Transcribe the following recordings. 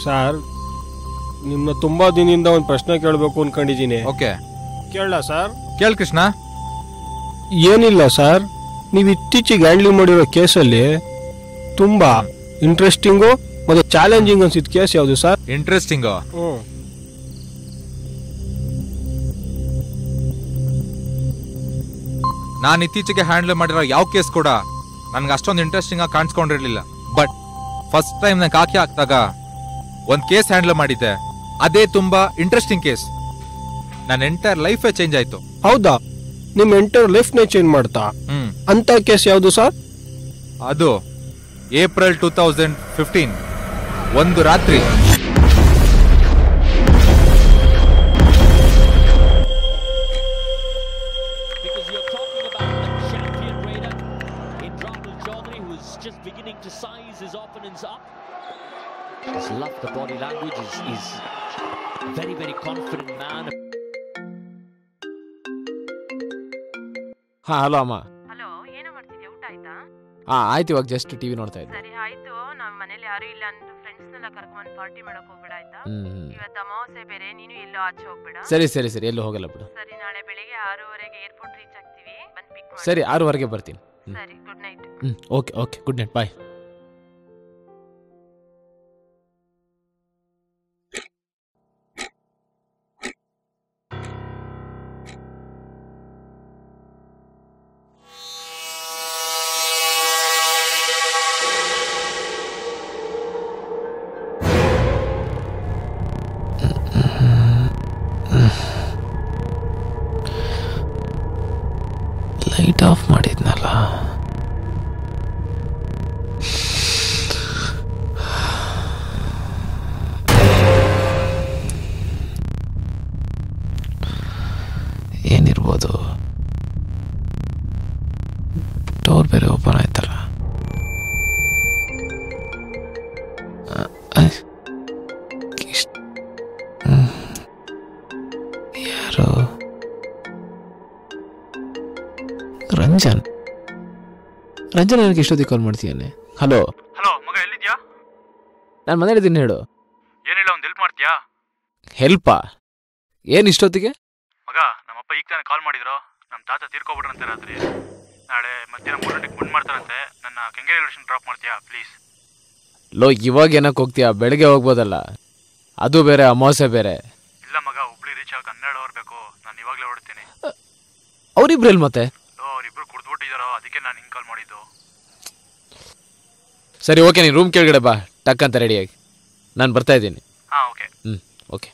Sir ನಿಮ್ಮನ್ನ ತುಂಬಾ ದಿನದಿಂದ ಒಂದು ಪ್ರಶ್ನೆ ಕೇಳಬೇಕು ಅನ್ಕೊಂಡಿದ್ದೀನಿ ಓಕೆ ಕೇಳಲ್ಲ ಸರ್ ಕೇಳ್ ಕೃಷ್ಣ ಏನಿಲ್ಲ ಸರ್ ನೀವು ಇತ್ತೀಚೆಗೆ ಹ್ಯಾಂಡ್ಲಿಂಗ್ ಮಾಡಿರೋ ಕೇಸಲ್ಲಿ ತುಂಬಾ ಇಂಟ್ರೆಸ್ಟಿಂಗು ಮತ್ತು ಚಾಲೆಂಜಿಂಗ್ ಅನ್ಸಿದ ಕೇಸ್ ಯಾವುದು ಸರ್ ಇಂಟ್ರೆಸ್ಟಿಂಗು ಹ್ಞೂ ನಾನು ಇತ್ತೀಚೆಗೆ ಹ್ಯಾಂಡಲ್ ಮಾಡಿರೋ ಯಾವ ಕೇಸ್ ಕೂಡ ನನ್ಗೆ ಅಷ್ಟೊಂದು ಇಂಟ್ರೆಸ್ಟಿಂಗ್ ಆಗಿ ಕಾಣಿಸ್ಕೊಂಡಿರ್ಲಿಲ್ಲ ಬಟ್ ಫಸ್ಟ್ ಟೈಮ್ ನಾನು ಕಾಕಿ ಹಾಕ್ದಾಗ ಒಂದು ಕೇಸ್ ಹ್ಯಾಂಡಲ್ ಮಾಡಿದ್ದೆ ಅದೇ ತುಂಬಾ ಇಂಟ್ರೆಸ್ಟಿಂಗ್ ಕೇಸ್ ನನ್ನ ಎಂಟೈರ್ ಲೈಫೇ ಚೇಂಜ್ ಆಯ್ತು ಹೌದಾ ನಿಮ್ಮ ಎಂಟರ್ ಲೈಫ್ನೇ ಚೇಂಜ್ ಮಾಡ್ತಾ ಹ್ಮ್ ಅಂತ ಕೇಸ್ ಯಾವುದು ಸರ್ ಅದು ಏಪ್ರಿಲ್ ಟೂ ತೌಸಂಡ್ ಫಿಫ್ಟೀನ್ ಒಂದು ರಾತ್ರಿ because you're talking about a champion raider in Rahul Chaudhary who is just beginning to size his opponents up. Just love the body language. He's, he's a very, very confident man. ಹಾ hello ಅಮ್ಮ hello ಏನೋ ಮಾಡ್ತಿದ್ಯಾ ಊಟ ಆಯ್ತಾ ಹಾ ಆಯ್ತು ಇವಾಗ just TV ನೋಡ್ತಾ ಇದ್ದೆ ಸರಿ ಆಯ್ತು ನಾವ್ ಮನೇಲಿ ಯಾರು ಇಲ್ಲ ಅಂತ ಫ್ರೆಂಡ್ಸ್ನೆಲ್ಲ ಕರ್ಕೊಂಡ್ ಪಾರ್ಟಿ ಮಾಡಕ್ ಹೋಗ್ಬೇಡ ಆಯ್ತಾ ಹ್ಮ್ ಹ್ಮ್. ಇವತ್ತು ಅಮಾವಾಸ್ಯೆ ಬೇರೆ ನೀನು ಎಲ್ಲೋ ಆಚೆ ಹೋಗ್ಬೇಡ ಸರಿ ಸರಿ ಸರಿ ಎಲ್ಲೂ ಹೋಗಲ್ಲ ಬಿಡು ಸರಿ ನಾಳೆ ಬೆಳಿಗ್ಗೆ ಆರೂವರೆಗೆ ಏರ್ಪೋರ್ಟ್ ರೀಚ್ ಆಗ್ತೀವಿ ಬಂದ್ ಪಿಕ್ ಮಾಡಿ ಸರಿ ಆರೂವರೆಗೆ ಬರ್ತೀನಿ ಹ್ಮ್. ಸರಿ good night hmm okay okay good night bye light off ಮಾಡಿದ್ನಲ್ಲ ಏನಿರ್ಬೋದು ಡೋರ್ ಬೇರೆ ಓಪನ್ ಆಯ್ತಲ್ಲ ಅ- ಅಯ್. ಇಷ್ಟ್- ಹ್ಮ್. ಯಾರು ರಂಜನ್ ರಂಜನ್ ನನಗೆ ಇಷ್ಟೊತ್ತಿಗೆ ಕಾಲ್ ಮಾಡ್ತೀಯಾನೆ ಹಲೋ ಹಲೋ ಮಗ ಎಲ್ಲಿದ್ಯಾ ನಾನು ಮನೇಲಿದ್ದೀನಿ ಹೇಳು ಏನಿಲ್ಲ ಒಂದು ಹೆಲ್ಪ್ ಮಾಡ್ತೀಯಾ ಹೆಲ್ಪಾ ಏನು ಇಷ್ಟೊತ್ತಿಗೆ ಮಗ ನಮ್ಮಪ್ಪ ಈಗ ತಾನೇ ಕಾಲ್ ಮಾಡಿದ್ರು ನಮ್ಮ ತಾತ ತೀರ್ಕೊಬಿಟ್ರಂತೆ ರಾತ್ರಿ ನಾಳೆ ಮಧ್ಯಾಹ್ನ ಮೂರು ಗಂಟೆಗೆ ಬಂದ್ ಮಾಡ್ತಾರಂತೆ ನನ್ನ ಕೆಂಗೇರಿ ರಿಲೇಷನ್ ಡ್ರಾಪ್ ಮಾಡ್ತೀಯಾ ಪ್ಲೀಸ್ ಲೋ ಇವಾಗ ಏನಕ್ಕೆ ಹೋಗ್ತೀಯಾ ಬೆಳಗ್ಗೆ ಹೋಗ್ಬೋದಲ್ಲ ಅದು ಬೇರೆ ಅಮಾವಾಸ್ಯೆ ಬೇರೆ ಇಲ್ಲ ಮಗ ಹುಬ್ಳಿ ರೀಚ್ ಆಗಿ ಹನ್ನೆರಡು ಅವರ್ ಬೇಕು ನಾನು ಇವಾಗಲೇ ಹೊರಡ್ತೀನಿ ಅವರಿಬ್ರಲ್ಲಿ ಮತ್ತೆ ಲೋ ಅವ್ರಿಬ್ರು ಕುಡ್ದ್ಬಿಟ್ಟಿದಾರೋ ಅದಕ್ಕೆ ನಾನು ಹಿಂಗೆ ಕಾಲ್ ಮಾಡಿದ್ದು ಸರಿ ಓಕೆ ನೀನು ರೂಮ್ ಕೆಳಗಡೆ ಬಾ ಟಕ್ ಅಂತ ರೆಡಿಯಾಗಿ ನಾನು ಬರ್ತಾ ಇದ್ದೀನಿ ಹಾಂ ಓಕೆ ಹ್ಞೂ ಓಕೆ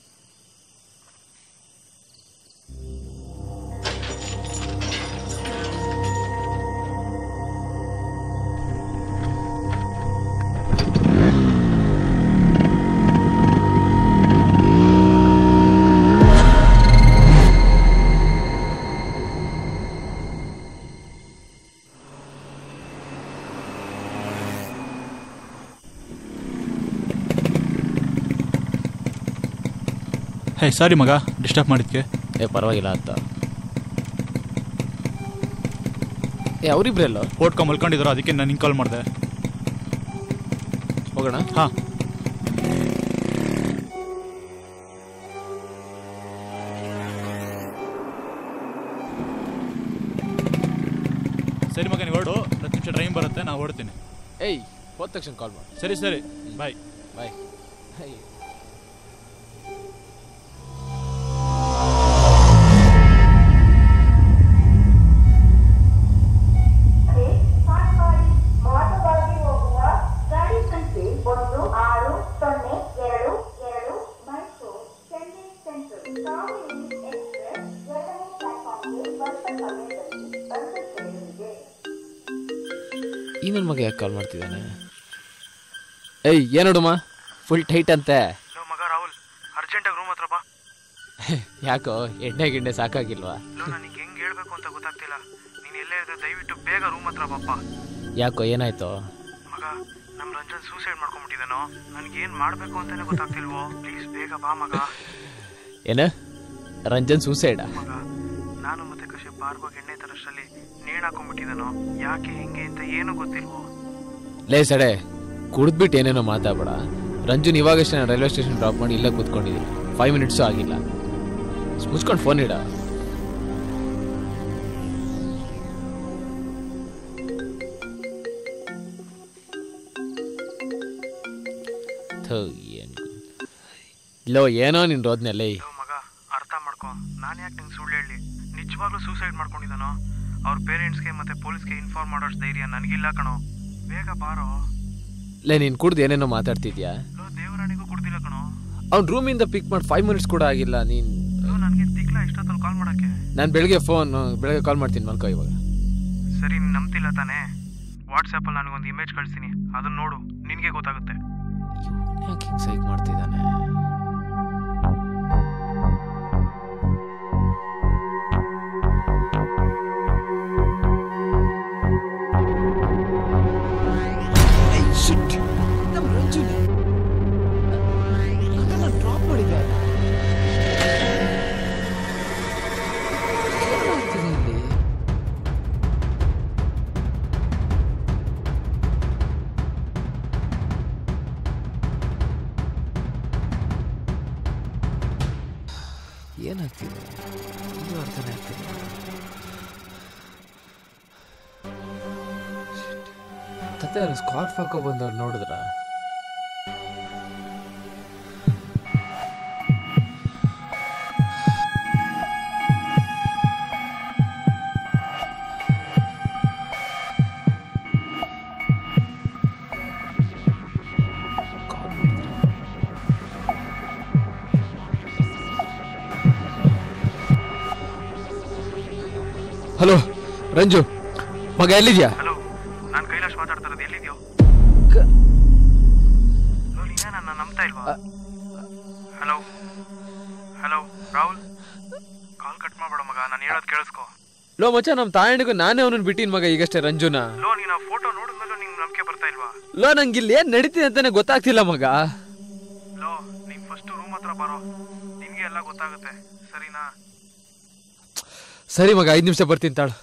ಹೇ ಸಾರಿ ಮಗ ಡಿಸ್ಟರ್ಬ್ ಮಾಡಿದ್ಕೆ ಏ ಪರವಾಗಿಲ್ಲ ಅಂತ ಏ ಅವರಿಬ್ರಲ್ಲೋ ಓಟ್ಕೊ ಮಲ್ಕೊಂಡಿದ್ರು ಅದಕ್ಕೆ ನಾನು ಹಿಂಗೆ ಕಾಲ್ ಮಾಡಿದೆ ಹೋಗೋಣ ಹಾಂ ಸರಿ ಮಗ ನೀವು ಹೊರಡು ಹತ್ತು ನಿಮಿಷ ಟ್ರೈನ್ ಬರುತ್ತೆ ನಾನು ಹೊರಡ್ತೀನಿ ಏಯ್ ಹೋದ ತಕ್ಷಣ ಕಾಲ್ ಮಾಡಿ ಸರಿ ಸರಿ ಬಾಯ್ ಬಾಯ್ ಮಾರ್ಗವಾಗಿ ಹೋಗುವ ಗಾಡಿ ಸಂಖ್ಯೆ ಒಂದು ಆರು ಸೊನ್ನೆ ಎರಡು ಎರಡು ಮೈಸೂರು ಚೆನ್ನೈ ಸೆಂಟ್ರಲ್ ಕಾವೇರಿ ಎಕ್ಸ್ಪ್ರೆಸ್ ಎರಡನೇ ಪ್ಲಾಟ್ಫಾರ್ಮ್ಗೆ ಸ್ವಲ್ಪ ಸಮಯದಲ್ಲಿ ಬಂದು ಸೇರಲಿದೆ ಈ ನನ್ನ ಮಗ ಯಾಕೆ ಕಾಲ್ ಮಾಡ್ತಿದ್ದಾನೆ ಏಯ್ ಏನೋಡಮ್ಮ ಫುಲ್ ಟೈಟ್ ಅಂತೆ ಮಗ ರಾಹುಲ್ ಅರ್ಜೆಂಟಾಗಿ ರೂಮ್ ಹತ್ರ ಬಾ ಯಾಕೋ ಎಣ್ಣೆ ಗಿಣ್ಣೆ ಸಾಕಾಗಿಲ್ವಾ ನನಗೆ ಹೆಂಗೆ ಹೇಳ್ಬೇಕು ಅಂತ ಗೊತ್ತಾಗ್ತಿಲ್ಲ ನೀನು ಎಲ್ಲೇ ಇದ್ರೆ ದಯವಿಟ್ಟು ಬೇಗ ರೂಮ್ ಹತ್ರ ಬಾಪ್ಪ ಯಾಕೋ ಏನಾಯ್ತು ಮಗ ನಮ್ಮ ರಂಜನ್ ಸೂಸೈಡ್ ಮಾಡ್ಕೊಂಡ್ಬಿಟ್ಟಿದ್ದಾನೋ ನನಗೆ ಏನು ಮಾಡಬೇಕು ಅಂತಾನೆ ಗೊತ್ತಾಗ್ತಿಲ್ವೋ ಪ್ಲೀಸ್ ಬೇಗ ಬಾ ಮಗ ಏನು ರಂಜನ್ ಸೂಸೈಡಾ ಮಗ ನಾನು ಮತ್ತೆ ಕಶ್ಯಪ್ ಬಾರ್ಗೋಗಿ ಎಣ್ಣೆ ತರಷ್ಟರಲ್ಲಿ ನೇಣು ಹಾಕೊಂಡ್ಬಿಟ್ಟಿದ್ದಾನೋ ಯಾಕೆ ಹೆಂಗೆ ಅಂತ ಏನೂ ಗೊತ್ತಿಲ್ವೋ ಲೇ ಸಡೆ ಕುಡಿದ್ಬಿಟ್ಟು ಏನೇನೋ ಮಾತಾಡ್ಬೇಡ ರಂಜುನ್ ಇವಾಗಷ್ಟೇ ನಾನು ರೈಲ್ವೆ ಸ್ಟೇಷನ್ ಡ್ರಾಪ್ ಮಾಡಿ ಇಲ್ಲೇ ಕೂತ್ಕೊಂಡಿದ್ದೀನಿ ಫೈವ್ ಮಿನಿಟ್ಸು ಆಗಿಲ್ಲ ಮುಚ್ಕೊಂಡು ಫೋನ್ ಇಡ ಥು, ಏನ್ ಗೊ- ಲೋ ಏನೋ ನಿನ್ ರೋದ್ನೆಲ್ಲೇ ಲೋ ಮಗ ಅರ್ಥ ಮಾಡ್ಕೊ ನಾನು ಯಾಕೆ ನಿಂಗೆ ಸುಳ್ಳು ಹೇಳಿ ನಿಜವಾಗ್ಲೂ ಸೂಸೈಡ್ ಮಾಡ್ಕೊಂಡಿದ್ದಾನೋ ಅವ್ರ ಪೇರೆಂಟ್ಸ್ಗೆ ಮತ್ತೆ ಪೊಲೀಸ್ಗೆ ಇನ್ಫಾರ್ಮ್ ಮಾಡೋಷ್ಟು ಧೈರ್ಯ ನನಗಿಲ್ಲ ಕಣೋ ಬೇಗ ಬಾರೋ ಲೇ ನೀನು ಕುಡ್ದು ಏನೇನೋ ಮಾತಾಡ್ತಿದ್ಯಾ ಲೋ ದೇವರಾಣಿಗೂ ಕೊಡ್ದಿಲ್ಲ ಕಣೋ ಅವ್ನು ರೂಮಿಂದ ಪಿಕ್ ಮಾಡಿ ಫೈವ್ ಮಿನಿಟ್ಸ್ ಕೂಡ ಆಗಿಲ್ಲ ನೀನು ಲೋ ನನಗೆ ತಿಕ್ಲ ಇಷ್ಟೊತ್ತಲ್ಲಿ ಕಾಲ್ ಮಾಡಕ್ಕೆ ನಾನು ಬೆಳಗ್ಗೆ ಫೋನ್ ಬೆಳಗ್ಗೆ ಕಾಲ್ ಮಾಡ್ತೀನಿ ಮಲ್ಕೋ ಇವಾಗ ಸರಿ ನೀನ್ ನಂಬ್ತಿಲ್ಲ ತಾನೇ ವಾಟ್ಸಪ್ಪಲ್ಲಿ ನನಗೊಂದು ಇಮೇಜ್ ಕಳಿಸ್ತೀನಿ ಅದನ್ನ ನೋಡು ನಿನಗೆ ಗೊತ್ತಾಗುತ್ತೆ ಯಾಕೆ ಹಿಂಗೆ ಸೈಕ್ ಮಾಡ್ತಿದ್ದಾನೆ ಏನಾಗ್ತಿದೆ ಇದು ಅರ್ಥನೇ ಆಗ್ತಿಲ್ಲ ತತ್ತೆ ಸ್ಕಾರ್ಫ್ ಹಾಕೋ ಬಂದವ್ರು ನೋಡಿದ್ರ ಹಲೋ ರಂಜು ಮಗ ಎಲ್ಲಿದ್ಯಾ ಹಲೋ ನಾನು ಕೈಲಾಶ್ ಮಾತಾಡ್ತಾ ಇರೋದು ಎಲ್ಲಿದ್ಯೋ ಲೋ ನೀನೇ ನನ್ನ ನಂಬ್ತಾ ಇಲ್ವಾ hello hello Rahul call cut ಮಾಡ್ಬೇಡ ಮಗ ನಾನು ಹೇಳೋದು ಕೇಳಿಸ್ಕೊ ಲೋ ಮಚ್ಚ ನಮ್ಮ ತಾಯಣಿಗೂ ನಾನೇ ಅವನನ್ನ ಬಿಟ್ಟಿನ ಮಗ ಈಗಷ್ಟೇ ರಂಜುನ ಲೋ ನೀನು ಆ ಫೋಟೋ ನೋಡಿದ್ಮೇಲೂ ನಿಂಗೆ ನಂಬಿಕೆ ಬರ್ತಾ ಇಲ್ವಾ ಲೋ ನಂಗೆ ಇಲ್ಲಿ ಏನ್ ನಡೀತಿದೆ ಅಂತಾನೆ ಗೊತ್ತಾಗ್ತಿಲ್ಲ ಮಗ ಲೋ ನೀನ್ ಫಸ್ಟ್ ರೂಮ್ ಹತ್ರ ಬರೋ ನಿನ್ಗೆ ಎಲ್ಲ ಗೊತ್ತಾಗುತ್ತೆ ಸರಿನಾ ಸರಿ ಮಗ ಐದು ನಿಮಿಷ ಬರ್ತೀನಿ ತಾಳು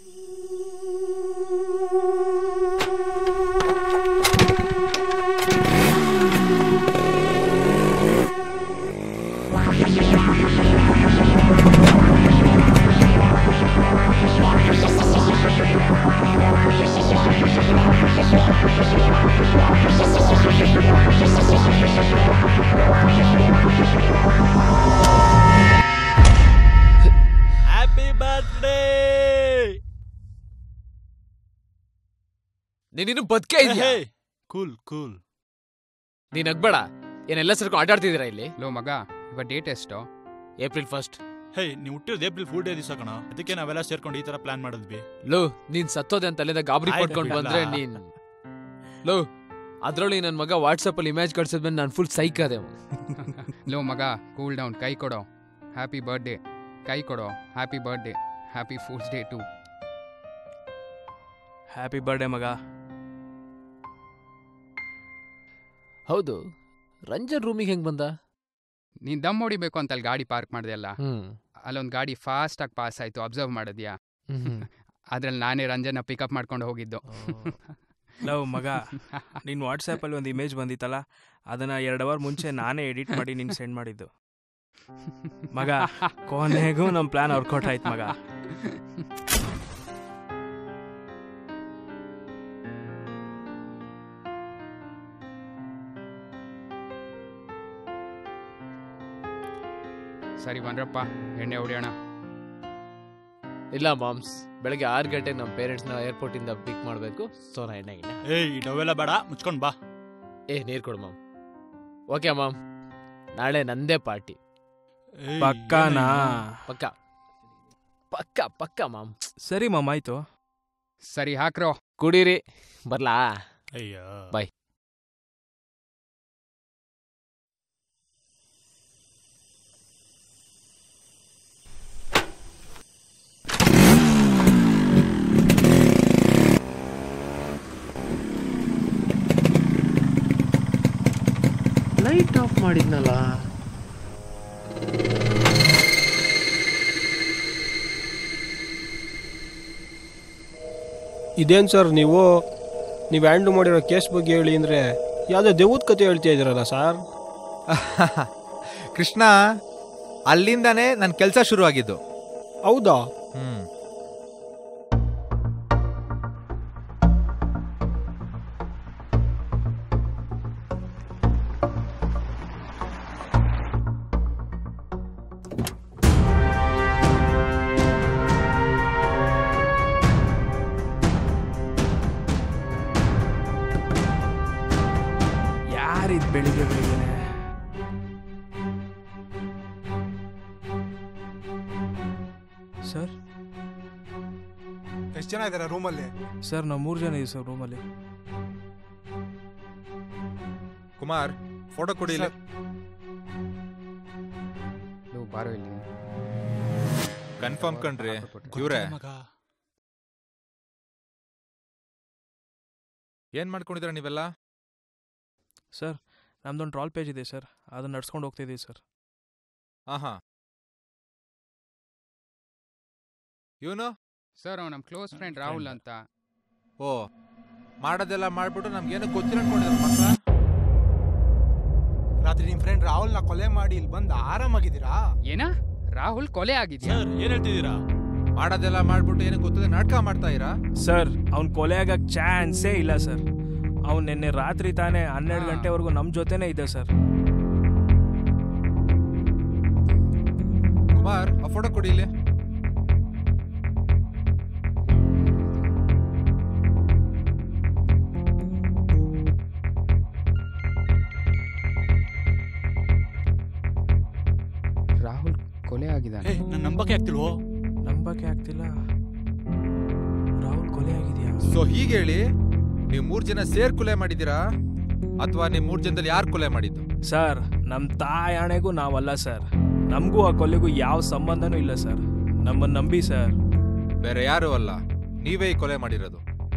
ನೀನಿನ್ನು ಬದುಕೇ ಇದೆಯಾ ಕೂಲ್ ಕೂಲ್ ನೀನ್ ನಗ್ಬೇಡ ಏನೆಲ್ಲ ಸರ್ಕೊಂಡು ಆಟಾಡ್ತಿದ್ದೀರಾ ಇಲ್ಲಿ ಲೋ ಮಗ ಇವ ಡೇಟ್ ಎಷ್ಟು ಏಪ್ರಿಲ್ ಫಸ್ಟ್ ಹೇ ನೀವು ಹುಟ್ಟಿರೋದು ಏಪ್ರಿಲ್ ಫುಲ್ ಡೇ ದಿವಸ ಕಣ ಅದಕ್ಕೆ ನಾವೆಲ್ಲ ಸೇರ್ಕೊಂಡು ಈ ತರ ಪ್ಲಾನ್ ಮಾಡಿದ್ವಿ ಲೋ ನೀನ್ ಸತ್ತೋದೆ ಅಂತ ಅಲ್ಲಿಂದ ಗಾಬರಿ ಆಯ್ತು ಪಡ್ಕೊಂಡು ಬಿಡಲ್ಲ. ಬಂದ್ರೆ ನೀನ್ ಲೋ ಅದ್ರೊಳಗೆ ನನ್ನ ಮಗ ವಾಟ್ಸಪ್ ಅಲ್ಲಿ ಇಮೇಜ್ ಕಳ್ಸಿದ್ಮೇಲೆ ನಾನು ಫುಲ್ ಸೈಕ್ ಅದೇ ಲೋ ಮಗ ಕೂಲ್ ಡೌನ್ ಕೈ ಕೊಡೋ ಹ್ಯಾಪಿ ಬರ್ಡೇ ಕೈ ಕೊಡೋ happy birthday happy fools day to happy birthday ಮಗ ಹೌದು ರಂಜನ್ ರೂಮಿಗೆ ಹೆಂಗ್ ಬಂದ ನೀನ್ ದಮ್ ಹೊಡಿಬೇಕು ಅಂತ ಅಲ್ಲಿ ಗಾಡಿ ಪಾರ್ಕ್ ಮಾಡಿದೆ ಅಲ್ಲ ಹ್ಮ್ ಅಲ್ಲೊಂದು ಗಾಡಿ ಫಾಸ್ಟ್ ಆಗಿ ಪಾಸ್ ಆಯ್ತು ಅಬ್ಸರ್ವ್ ಮಾಡಿದ್ಯಾ ಅದ್ರಲ್ಲಿ ನಾನೇ ರಂಜನ್ನ ಪಿಕಪ್ ಮಾಡ್ಕೊಂಡು ಹೋಗಿದ್ದು ಲವ್ ಮಗ ನಿನ್ನ ವಾಟ್ಸಪ್ಪಲ್ಲಿ ಒಂದು ಇಮೇಜ್ ಬಂದಿತ್ತಲ್ಲ ಅದನ್ನ ಎರಡು ಅವರ್ ಮುಂಚೆ ನಾನೇ ಎಡಿಟ್ ಮಾಡಿ ನಿನ್ಗೆ ಸೆಂಡ್ ಮಾಡಿದ್ದು ಮಗ ಕೊನೆಗೂ ನಮ್ಮ ಪ್ಲಾನ್ ವರ್ಕೌಟ್ ಆಯ್ತು ಮಗ ಸರಿ ಬನ್ರಪ್ಪ ಎಣ್ಣೆ ಹೊಡಿಯೋಣ ಇಲ್ಲ ಮಾಮ್ಸ್ ಬೆಳಗ್ಗೆ ಆರು ಗಂಟೆಗೆ ನಮ್ಮ ಪೇರೆಂಟ್ಸ್ನ ಏರ್ಪೋರ್ಟ್ ಇಂದ ಪಿಕ್ ಮಾಡಬೇಕು ಸೊ ನಾ ಎಣ್ಣೆ ಗಿಣ್ಣೆ ಏಯ್ ಡವೆಲ್ಲ ಬೇಡ ಮುಚ್ಕೊಂಡ್ ಬಾ ಏ ನೀರು ಕೊಡು ಮಾಮ್ ಓಕೆ ಮಾಮ್ ನಾಳೆ ನಂದೇ ಪಾರ್ಟಿ ಏಯ್, ಪಕ್ಕಾನಾ ಪಕ್ಕ ಪಕ್ಕ ಪಕ್ಕ ಮಾಮ್ ಸರಿ ಮಾಮ್ ಆಯ್ತು ಸರಿ ಹಾಕ್ರೋ ಕುಡೀರಿ ಬರ್ಲಾ ಅಯ್ಯೋ Bye. ಲೈಟ್ ಆಫ್ ಮಾಡಿದ್ನಲ್ಲ ಇದೇನು ಸರ್ ನೀವು ನೀವು ಹ್ಯಾಂಡ್ಲ್ ಮಾಡಿರೋ ಕೇಸ್ ಬಗ್ಗೆ ಹೇಳಿ ಅಂದರೆ ಯಾವುದೋ ದೆವ್ವದ ಕತೆ ಹೇಳ್ತಾ ಇದ್ದೀರಲ್ಲ ಸರ್ ಕೃಷ್ಣ ಅಲ್ಲಿಂದಾನೇ ನನ್ನ ಕೆಲಸ ಶುರು ಆಗಿದ್ದು ಹೌದಾ ಹ್ಮ್ ಯಾರಿದ್ ಬೆಳಿಗ್ಗೆ ಬೆಳಿಗ್ಗೆ ಸರ್ ಎಷ್ಟು ಜನ ಇದ್ದಾರೆ ರೂಮಲ್ಲಿ ಸರ್ ನಾವು ಮೂರು ಜನ ಇದೀವಿ ಸರ್ ರೂಮಲ್ಲಿ ಕುಮಾರ್ ಫೋಟೋ ಕೊಡಿ ಇಲ್ಲಿ. ಲೋ ಬಾರೋ ಇಲ್ಲಿ ಕನ್ಫರ್ಮ್ ಕಣ್ರಿ ಇವ್ರೆ ಏನ್ ಮಾಡ್ಕೊಂಡಿದ್ರ ನೀವೆಲ್ಲ ಸರ್ ನಮ್ದೊಂದು ಟ್ರಾಲ್ ಪೇಜ್ ಇದೆ ಸರ್ ಅದನ್ನ ನಡ್ಸ್ಕೊಂಡು ಹೋಗ್ತಿದ್ದೀವಿ ಸರ್ ಆಹಾ ಇವನು ಸರ್ ಅವ್ನು ನಮ್ಮ ಕ್ಲೋಸ್ ಫ್ರೆಂಡ್ ರಾಹುಲ್ ಅಂತ ಓ ಮಾಡೋದೆಲ್ಲ ಮಾಡ್ಬಿಟ್ಟು ನಮ್ಗೇನು ಗೊತ್ತಿಲ್ಲ ಅನ್ಕೊಂಡಿದ್ರು ಮಕ್ಕಳ ರಾತ್ರಿ ನಿಮ್ ಫ್ರೆಂಡ್ ರಾಹುಲ್ನ ಕೊಲೆ ಮಾಡಿ ಇಲ್ಲಿ ಬಂದು ಆರಾಮಾಗಿದ್ದೀರಾ ಏನ ರಾಹುಲ್ ಕೊಲೆ ಆಗಿದ್ಯಾ ಏನ್ ಹೇಳ್ತಿದ್ದೀರಾ ಮಾಡೋದೆಲ್ಲ ಮಾಡ್ಬಿಟ್ಟು ಏನು ಗೊತ್ತದೆ ನಾಟಕ ಮಾಡ್ತಾ ಇರಾ ಸರ್ ಅವ್ನು ಕೊಲೆ ಆಗಕ್ಕೆ ಚಾನ್ಸೇ ಇಲ್ಲ ಸರ್ ಅವ್ನು ನಿನ್ನೆ ರಾತ್ರಿ ತಾನೇ ಹನ್ನೆರಡು ಗಂಟೆವರೆಗೂ ನಮ್ಮ ಜೊತೆನೇ ಇದೆ ಸರ್ ಕುಮಾರ್ ಆ ಫೋಟೋ ಕೊಡಿ ಇಲ್ಲಿ ರಾಹುಲ್ ಕೊಲೆ ಆಗಿದ್ದಾನೆ ನನ್ನ ನಂಬಕ್ಕೆ ಆಗ್ತಿಲ್ವೋ ನಂಬಕ್ಕೆ ಆಗ್ತಿಲ್ಲ ರಾಹುಲ್ ಕೊಲೆ ಆಗಿದೆಯಾ ಸೊ ಹೀಗೆ ಹೇಳಿ ನೀವು ಮೂರ್ ಜನ ಸೇರ್ ಕೊಲೆ ಮಾಡಿದ್ದೀರಾ ಅಥವಾ ನೀವು ಮೂರ್ ಜನದಲ್ಲಿ ಯಾರು ಕೊಲೆ ಮಾಡಿದ್ದು ಸರ್ ನಮ್ಮ ತಾಯಾಣೆಗೂ ನಾವಲ್ಲ ಸರ್ ನಮಗೂ ಆ ಕೊಲೆಗೂ ಯಾವ ಸಂಬಂಧನೂ ಇಲ್ಲ ಸರ್ ನಮ್ಮನ್ನು ನಂಬಿ ಸರ್ ಬೇರೆ ಯಾರು ಅಲ್ಲ ನೀವೇ ಈ ಕೊಲೆ ಮಾಡಿರೋದು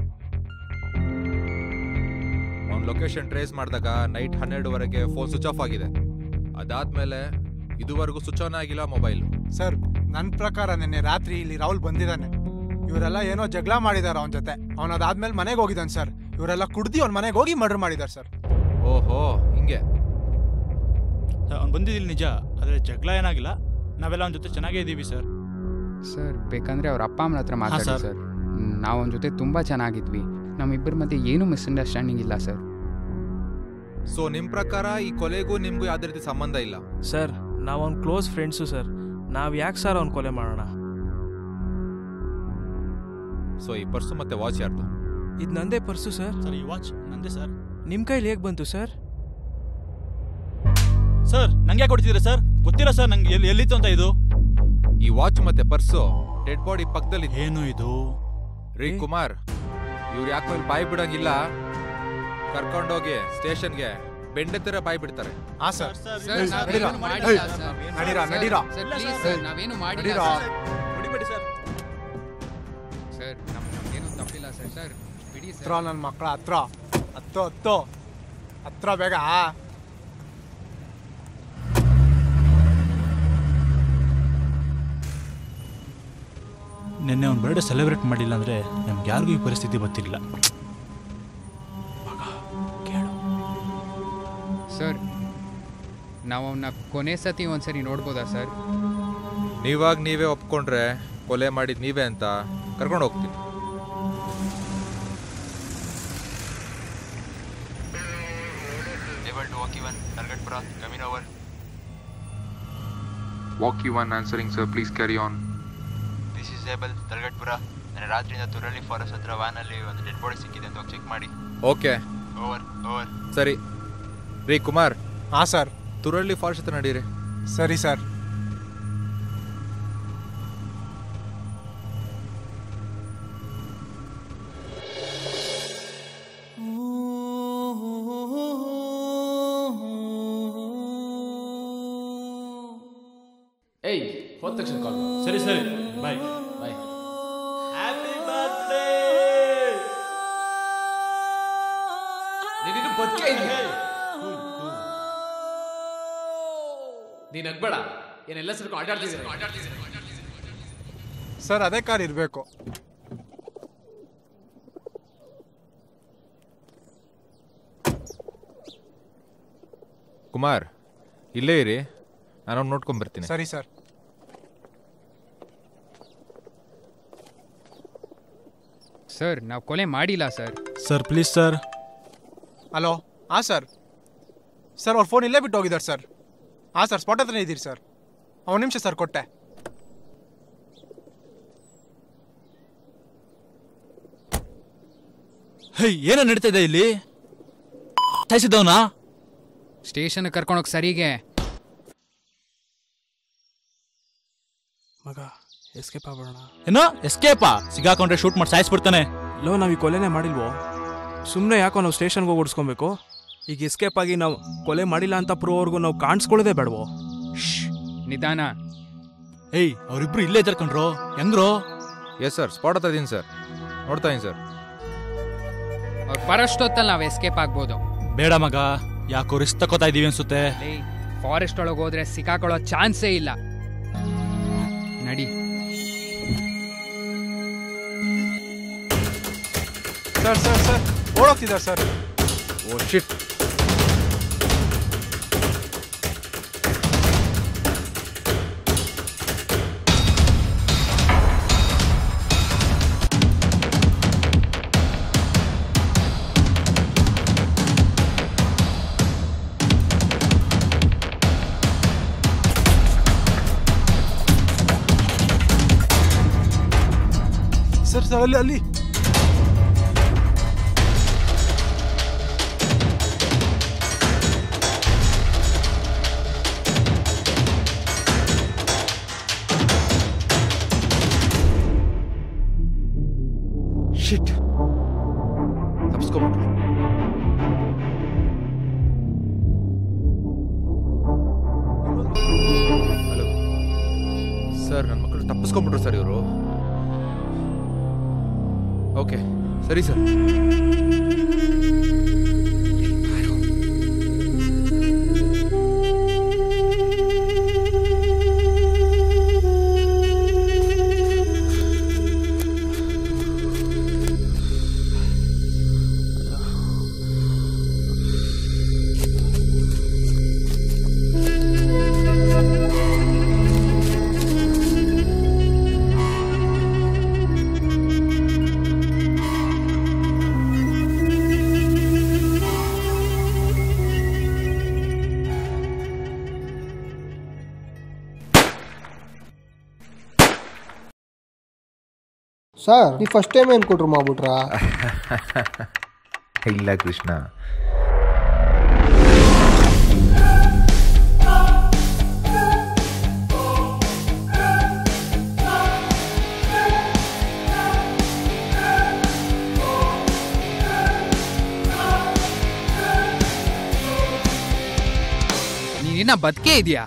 ಅವ್ನ ಲೊಕೇಶನ್ ಟ್ರೇಸ್ ಮಾಡಿದಾಗ ನೈಟ್ ಹನ್ನೆರಡುವರೆಗೆ ಫೋನ್ ಸ್ವಿಚ್ ಆಫ್ ಆಗಿದೆ ಅದಾದ್ಮೇಲೆ ಇದುವರೆಗೂ ಸ್ವಿಚ್ ಆನ್ ಆಗಿಲ್ಲ ಮೊಬೈಲ್ ಸರ್ ನನ್ನ ಪ್ರಕಾರ ನಿನ್ನೆ ರಾತ್ರಿ ಇಲ್ಲಿ ರಾಹುಲ್ ಬಂದಿದ್ದಾನೆ ಇವರೆಲ್ಲ ಏನೋ ಜಗಳ ಮಾಡಿದಾರೆ ಅವನ ಜೊತೆ ಅವನ ಅದಾದ್ಮೇಲೆ ಮನೆಗೆ ಹೋಗಿದ್ದಾನೆ ಸರ್ ಇವರೆಲ್ಲ ಕುಡ್ದು ಅವ್ನ ಮನೆಗೆ ಹೋಗಿ ಮರ್ಡರ್ ಮಾಡಿದ್ದಾರೆ ಸರ್ ಓಹೋ ಹಿಂಗೆ ಅವ್ನು ಬಂದಿದ್ದಿಲ್ಲ ನಿಜ ಆದರೆ ಜಗಳ ಏನಾಗಿಲ್ಲ ನಾವೆಲ್ಲ ಅವನ ಜೊತೆ ಚೆನ್ನಾಗೇ ಇದ್ದೀವಿ ಸರ್ ಸರ್ ಬೇಕಂದ್ರೆ ಅವ್ರ ಅಪ್ಪ ಅಮ್ಮನ ಹತ್ರ ಮಾತಾಡಿ ಸರ್. ಸರ್ ನಾವು ಅವನ ಜೊತೆ ತುಂಬ ಚೆನ್ನಾಗಿದ್ವಿ ನಮ್ಮಿಬ್ಬರ ಮಧ್ಯೆ ಏನೂ ಮಿಸ್ಅಂಡರ್ಸ್ಟ್ಯಾಂಡಿಂಗ್ ಇಲ್ಲ ಸರ್ ಸೊ ನಿಮ್ ಪ್ರಕಾರ ಈ ಕೊಲೆಗೂ ನಿಮ್ಗೂ ಯಾವ್ದೇ ರೀತಿ ಸಂಬಂಧ ಇಲ್ಲ ಸರ್ ನಾವು ಅವ್ನ ಕ್ಲೋಸ್ ಫ್ರೆಂಡ್ಸು ಸರ್ ನಾವು ಯಾಕೆ ಸರ್ ಅವ್ನ ಕೊಲೆ ಮಾಡೋಣ ಸೊ ಈ ಪರ್ಸು ಮತ್ತೆ ವಾಚ್ ಯಾರ್ದು ಇದು ನಂದೇ ಪರ್ಸು ಸರ್ ಸರ್ ಈ ವಾಚ್ ನಂದೇ ಸರ್ ನಿಮ್ಮ ಕೈಲಿ ಹೇಗೆ ಬಂತು ಸರ್ ಸರ್ ನಂಗೆ ಕೊಡ್ತಿದ್ದೀರಾ ಸರ್ ಗೊತ್ತಿಲ್ಲ ಸರ್ ನಂಗೆ ಎಲ್ಲಿ ಎಲ್ಲಿತ್ತು ಅಂತ ಇದು ಈ ವಾಚ್ ಮತ್ತೆ ಪರ್ಸು ಡೆಡ್ ಬಾಡಿ ಪಕ್ಕದಲ್ಲಿ ಏನು ಇದು ರೀ ಕುಮಾರ್ ಇವ್ರು ಯಾಕೋ ಇಲ್ಲಿ ಬಾಯಿ ಬಿಡಂಗಿಲ್ಲ ಕರ್ಕೊಂಡೋಗಿ ಸ್ಟೇಷನ್ಗೆ ಬೆಂಡೆ ತರ ಬಾಯಿ ಬಿಡ್ತಾರೆ ಹಾ ಸರ್ ಸರ್ ಏಯ್, ನಾವೇನು ನಡೀರಾ. ಮಾಡಿಲ್ಲ ಏಯ್, ಸರ್ ನಡೀರಾ ಸರ್, ನಡೀರಾ ಸರ್ ಪ್ಲೀಸ್ ಸರ್ ನಾವೇನು ಮಾಡಿಲ್ಲ ನಡೀರಾ. ಸರ್. ಹೊಡಿಬೇಡಿ ಸರ್ ಸರ್ ನಮ್ ನಮ್ಗೇನು ತಪ್ಪಿಲ್ಲ ಸರ್ ಸರ್ ಬಿಡಿ ಸರ್ ಹತ್ರ ನನ್ನ ಮಕ್ಕಳ ಹತ್ರ ಹತ್ತು ಹತ್ತು ಹತ್ರ ಬೇಗ ನಿನ್ನೆ ಅವ್ನ ಬರ್ಡೇ ಸೆಲೆಬ್ರೇಟ್ ಮಾಡಿಲ್ಲ ಅಂದರೆ ನಮ್ಗೆ ಯಾರಿಗೂ ಈ ಪರಿಸ್ಥಿತಿ ಗೊತ್ತಿಲ್ಲ ಸರ್ ನಾವು ಅವನ್ನ ಕೊನೆ ಸತಿ ಒಂದ್ಸರಿ ನೋಡ್ಬೋದಾ ಸರ್ ನೀವಾಗ ನೀವೇ ಒಪ್ಕೊಂಡ್ರೆ ಕೊಲೆ ಮಾಡಿದ್ ನೀವೇ ಅಂತ ಕರ್ಕೊಂಡು ಹೋಗ್ತೀನಿ Able to walk even. Target Pura, coming over. Walk you one answering, sir. Please carry on. This is Able, Target Pura. ನನ್ನ ರಾತ್ರಿಯಿಂದ ತುರಳಿ ಫಾರೆಸ್ಟ್ ಹತ್ರ ವ್ಯಾನಲ್ಲಿ ಒಂದು ಡೆಡ್ ಬಾಡಿ ಸಿಕ್ಕಿದೆ ಅಂತ ಚೆಕ್ ಮಾಡಿ ಓಕೆ ಓವರ್ ಓವರ್ ಸರಿ ರೀ ಕುಮಾರ್ ಹಾ ಸರ್ ತುರಳ್ಳಿ ಫಾರೆಸ್ಟ್ ಹತ್ರ ನಡೀರಿ ಸರಿ ಸರ್ ಏಯ್ ಹೋದ ತಕ್ಷಣ ಕಾಲ್ ಸರಿ ಸರಿ ಬಾಯ್ ಬಾಯ್ ಹ್ಯಾಪಿ ಬರ್ತ್ಡೇ ನೀನಿನ್ನು ಬದುಕೇ ಇದೆಯಾ ನೀನ್ ನಗ್ಬೇಡ ಏನೆಲ್ಲ ಸರ್ಕೊಂಡು ಆಟಾಡ್ತಿದ್ದೀನಿ ಸರ್ ಅದೇ ಕಾರ್ ಇರಬೇಕು ಕುಮಾರ್ ಇಲ್ಲೇ ಇರಿ ನಾನು ನೋಡ್ಕೊಂಡ್ ಬರ್ತೀನಿ ಸರಿ ಸರ್ ಸರ್ ನಾವು ಕೊಲೆ ಮಾಡಿಲ್ಲ sir sir please sir hello ಹಾಂ ಸರ್ ಸರ್ ಅವ್ರ ಫೋನ್ ಇಲ್ಲೇ ಬಿಟ್ಟು ಹೋಗಿದ್ದಾರೆ ಸರ್ ಹಾಂ ಸರ್ ಸ್ಪಾಟ್ ಹತ್ರನೇ ಇದ್ದೀರಿ ಸರ್ ಒಂದು ನಿಮಿಷ ಸರ್ ಕೊಟ್ಟೆ ಹೇ ಏನೋ ನಡೀತಾ ಇದೆ ಇಲ್ಲಿ ಸಾಯಿಸಿದವನಾ ಸ್ಟೇಷನ್ ಕರ್ಕೊಂಡೋಗಿ ಸರಿಗೆ ಮಗ ಎಸ್ಕೇಪ್ ಆಗ್ಬಿಡೋಣ ಏನೋ ಎಸ್ಕೇಪಾ ಸಿಗಾಕೊಂಡ್ರೆ ಶೂಟ್ ಮಾಡಿ ಸಾಯಿಸ್ಬಿಡ್ತಾನೆ ಲೋ ನಾವು ಈ ಕೊಲೆನೇ ಮಾಡಿಲ್ವೋ ಸುಮ್ಮನೆ ಯಾಕೋ ನಾವು ಸ್ಟೇಷನ್ಗೆ ಹೋಗಿ ಓಡಿಸ್ಕೊಬೇಕು ಈಗ ಎಸ್ಕೇಪ್ ಆಗಿ ನಾವು ಕೊಲೆ ಮಾಡಿಲ್ಲ ಅಂತ ಪ್ರೋವರ್ಗು ನಾವು ಕಾಣಿಸ್ಕೊಳ್ಳೋದೇ ಬೇಡವೋ ನಿಧಾನ ಏಯ್ ಅವರಿಬ್ರು ಇಲ್ಲೇ ಇದ್ದಾರ್ಕಂಡ್ರು ಹೆಂಗ್ರೋ ಎಸ್ ಸರ್ ಸ್ಪಾಟ್ ಹತ್ರ ಇದೀನಿ ಸರ್ ನೋಡ್ತಾ ಇದೀನಿ ಸರ್ ಅವ್ರು ಬರೋಷ್ಟೊತ್ತಲ್ಲಿ ನಾವು ಎಸ್ಕೇಪ್ ಆಗ್ಬೋದು ಬೇಡ ಮಗ ಯಾಕೋ ರಿಸ್ಕ್ ತಗೋತಾ ಇದೀವಿ ಅನ್ಸುತ್ತೆ ಫಾರೆಸ್ಟ್ ಒಳಗೆ ಹೋದ್ರೆ ಸಿಕ್ಕಾಕೊಳ್ಳೋ ಚಾನ್ಸೇ ಇಲ್ಲ ನಡಿ ಸರ್ ಸರ್ ಸರ್ ಓಡೋಗ್ತಿದ್ದಾರೆ sir oh shit sir sir ಅಲ್ಲಿ ಅಲ್ಲಿ ಶಿಟ್ ತಪ್ಪಿಸ್ಕೊಂಬಿಟ್ರು ಹಲೋ ಸರ್ ನನ್ನ ಮಕ್ಕಳು ತಪ್ಪಿಸ್ಕೊಂಬಿಟ್ರು ಸರ್ ಇವರು ಓಕೆ ಸರಿ ಸರ್ ಸರ್ ನೀವು ಫಸ್ಟ್ ಟೈಮ್ ಏನು ಕೊಟ್ರು ಮಾಡ್ಬಿಟ್ರಾ ಇಲ್ಲ ಕೃಷ್ಣ ನೀನಿನ್ನ ಬದುಕೇ ಇದೆಯಾ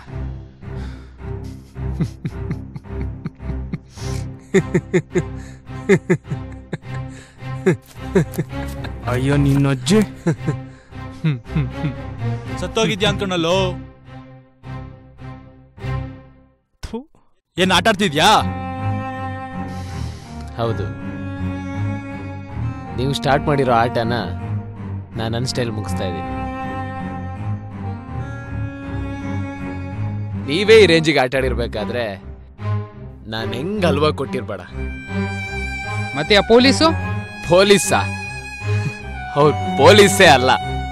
ಅಯ್ಯೋ ನಿನ್ನಜ್ಜಿ ಸತ್ತೋಗಿದ್ಯಾ ಅನ್ಕೊಂಡಲ್ಲೋ ಏನ್ ಆಟ ಆಡ್ತಿದ್ಯಾ ಹೌದು ನೀವು ಸ್ಟಾರ್ಟ್ ಮಾಡಿರೋ ಆಟನ ನಾನು ನನ್ನ ಸ್ಟೈಲ್ ಮುಗಿಸ್ತಾ ಇದ್ದೀನಿ ನೀವೇ ಈ ರೇಂಜಿಗೆ ಆಟ ಆಡಿರ್ಬೇಕಾದ್ರೆ ನಾನು ಹೆಂಗ್ ಹಲ್ವಾ ಕೊಟ್ಟಿರ್ಬೇಡ ಮತ್ತೆ ಆ ಪೊಲೀಸು ಪೊಲೀಸಾ ಹೌದು ಪೊಲೀಸೇ ಅಲ್ಲ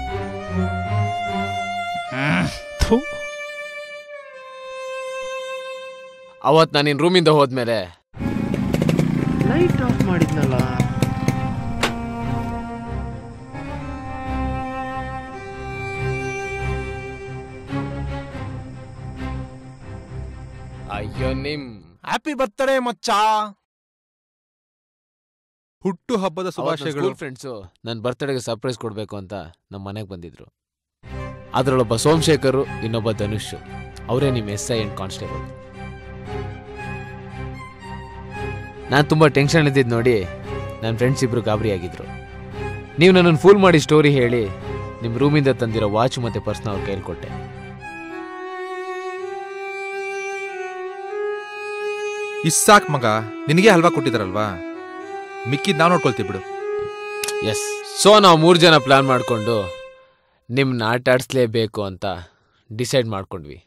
ಅವತ್ ನಾನು ನಿನ್ ರೂಮಿಂದ ಹೋದ್ಮೇಲೆ ಲೈಟ್ ಆಫ್ ಮಾಡಿದ್ನಲ್ಲ ಅಯ್ಯೋ ನಿಮ್ ಹ್ಯಾಪಿ ಬರ್ತ್ಡೇ ಮಚ್ಚ ಹುಟ್ಟು ಹಬ್ಬದ ಶುಭಾಶಯಗಳು ಫ್ರೆಂಡ್ಸು ನನ್ನ ಬರ್ತ್ಡೇಗೆ ಸರ್ಪ್ರೈಸ್ ಕೊಡಬೇಕು ಅಂತ ನಮ್ಮ ಮನೆಗೆ ಬಂದಿದ್ರು ಅದರಲ್ಲೊಬ್ಬ ಸೋಮಶೇಖರ್ ಇನ್ನೊಬ್ಬ ಧನುಷ್ ಅವರೇ ನಿಮ್ಮ ಎಸ್ ಐ ಅಂಡ್ ಕಾನ್ಸ್ಟೇಬಲ್ ನಾನು ತುಂಬ ಟೆನ್ಷನ್ ಇದ್ದಿದ್ದು ನೋಡಿ ನನ್ನ ಫ್ರೆಂಡ್ಸ್ ಇಬ್ರು ಗಾಬರಿ ಆಗಿದ್ರು ನೀವು ನನ್ನನ್ನು ಫೂಲ್ ಮಾಡಿ ಸ್ಟೋರಿ ಹೇಳಿ ನಿಮ್ಮ ರೂಮಿಂದ ತಂದಿರೋ ವಾಚ್ ಮತ್ತೆ ಪರ್ಸ್ನ ಅವ್ರ ಕೈಲಿ ಕೊಟ್ಟೆ ಇಸ್ಸಾಕ್ ಮಗ ನಿನಗೆ ಹಲ್ವಾ ಕೊಟ್ಟಿದಾರಲ್ವಾ ಮಿಕ್ಕಿದ್ ನಾವು ನೋಡ್ಕೊಳ್ತೀವಿ ಬಿಡು ಎಸ್ ಸೊ ನಾವು ಮೂರು ಜನ ಪ್ಲಾನ್ ಮಾಡಿಕೊಂಡು ನಿಮ್ಮನ್ನ ಆಟ ಆಡಿಸ್ಲೇಬೇಕು ಅಂತ ಡಿಸೈಡ್ ಮಾಡ್ಕೊಂಡ್ವಿ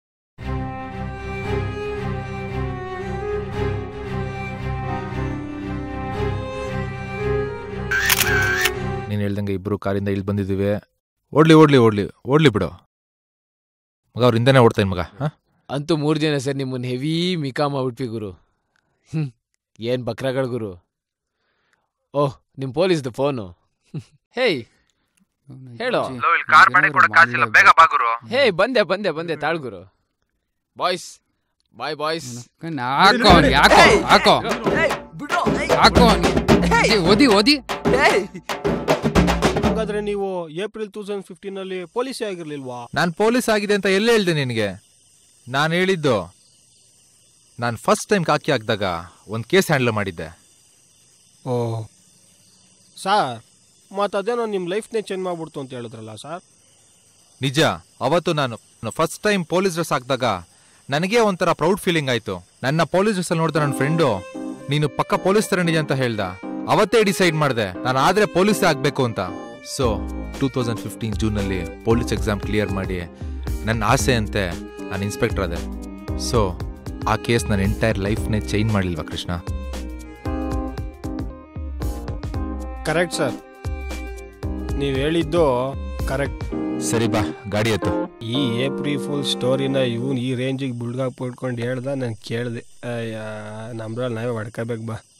ನೀನು ಹೇಳ್ದಂಗೆ ಇಬ್ರು ಕಾರಿಂದ ಇಲ್ಲಿ ಬಂದಿದ್ದೀವಿ ಓಡ್ಲಿ ಓಡ್ಲಿ ಓಡ್ಲಿ ಓಡ್ಲಿ ಬಿಡು ಮಗ ಅವ್ರ ಹಿಂದೆನೇ ಓಡ್ತಾನೆ ಮಗ ಹಾಂ ಅಂತೂ ಮೂರು ಜನ ಸರ್ ನಿಮ್ಮನ್ನ ಹೆವಿ ಮಿಕಾ ಮಾಡ್ಬಿಟ್ವಿ ಗುರು ಹ್ಮ್ ಏನ್ ಬಕ್ರಗಳು ಗುರು ಓಹ್ ನಿಮ್ಮ ಪೊಲೀಸ್ದು ಫೋನು ಹೇಯ್ ಹೇಳೋ ಕಾರ್ ಬಾಡಿಗೆ ಕೊಡಕ್ ಕಾಸಿಲ್ಲ ಬೇಗ ಬಾ ಗುರು ಹೇ ಬಂದೆ ಬಂದೆ ಬಂದೆ ತಾಳ್ಗುರು ಬಾಯ್ಸ್ ಬಾಯ್ ಬಾಯ್ಸ್ ಹಾಕೋ ಅವ್ನಿಗೆ, ಹಾಕೋ ಹಾಕೋ ಹಾಕೋ ಅವ್ನಿಗೆ. ಏ, ಓದಿ ಓದಿ ಹಾಗಾದ್ರೆ ನೀವು ಏಪ್ರಿಲ್ ಟೂ ತೌಸಂಡ್ ಫಿಫ್ಟೀನ್ ಅಲ್ಲಿ ಪೊಲೀಸೇ ಆಗಿರ್ಲಿಲ್ವಾ ನಾನು ಪೊಲೀಸ್ ಆಗಿದೆ ಅಂತ ಎಲ್ಲೇ ಹೇಳ್ದೆ ನಿನಗೆ ನಾನು ಹೇಳಿದ್ದು ನಾನು ಫಸ್ಟ್ ಟೈಮ್ ಕಾಕಿ ಹಾಕಿದಾಗ ಒಂದು ಕೇಸ್ ಹ್ಯಾಂಡಲ್ ಮಾಡಿದ್ದೆ ಓ ಸರ್ ಮತ್ತು ಅದೇನೋ ನಿಮ್ಮ ಲೈಫ್ನೇ ಚೇಂಜ್ ಮಾಡ್ಬಿಡ್ತು ಅಂತ ಹೇಳಿದ್ರಲ್ಲ ಸರ್ ನಿಜ ಅವತ್ತು ನಾನು ಫಸ್ಟ್ ಟೈಮ್ ಪೊಲೀಸ್ ಡ್ರೆಸ್ ಹಾಕಿದಾಗ ನನಗೆ ಒಂಥರ ಪ್ರೌಡ್ ಫೀಲಿಂಗ್ ಆಯ್ತು ನನ್ನ ಪೊಲೀಸ್ ಡ್ರೆಸ್ ಅಲ್ಲಿ ನೋಡಿದ ನನ್ನ ಫ್ರೆಂಡು ನೀನು ಪಕ್ಕ ಪೊಲೀಸ್ ತರಣಿದೆ ಅಂತ ಹೇಳ್ದ ಅವತ್ತೇ ಡಿಸೈಡ್ ಮಾಡಿದೆ ನಾನು ಆದ್ರೆ ಪೊಲೀಸೇ ಆಗ್ಬೇಕು ಅಂತ ಸೊ ಟೂ ತೌಸಂಡ್ ಫಿಫ್ಟೀನ್ ಜೂನಲ್ಲಿ ಪೊಲೀಸ್ ಎಕ್ಸಾಮ್ ಕ್ಲಿಯರ್ ಮಾಡಿ ನನ್ನ ಆಸೆ ಅಂತೆ ನಾನು ಇನ್ಸ್ಪೆಕ್ಟರ್ ಅದೇ ಸೊ ಆ ಕೇಸ್ ನನ್ನ ಎಂಟೈರ್ ಲೈಫ್ನೇ ಚೇಂಜ್ ಮಾಡಲಿಲ್ವಾ ಕೃಷ್ಣ ಕರೆಕ್ಟ್ ಸರ್ ನೀವು ಹೇಳಿದ್ದು ಕರೆಕ್ಟ್ ಸರಿ ಬಾ ಗಾಡಿ ಎತ್ತು ಈ ಏಪ್ರಿ ಫುಲ್ ಸ್ಟೋರಿನ ಇವನು ಈ ರೇಂಜಿಗೆ ಬುಲ್ಡಾಗ್ ಪಡ್ಕೊಂಡು ಹೇಳ್ದ ನಾನು ಕೇಳಿದೆ ಅಯ್ಯ ನಮ್ದ್ರಲ್ಲಿ ನಾವೇ ಹೊಡ್ಕೋಬೇಕು ಬಾ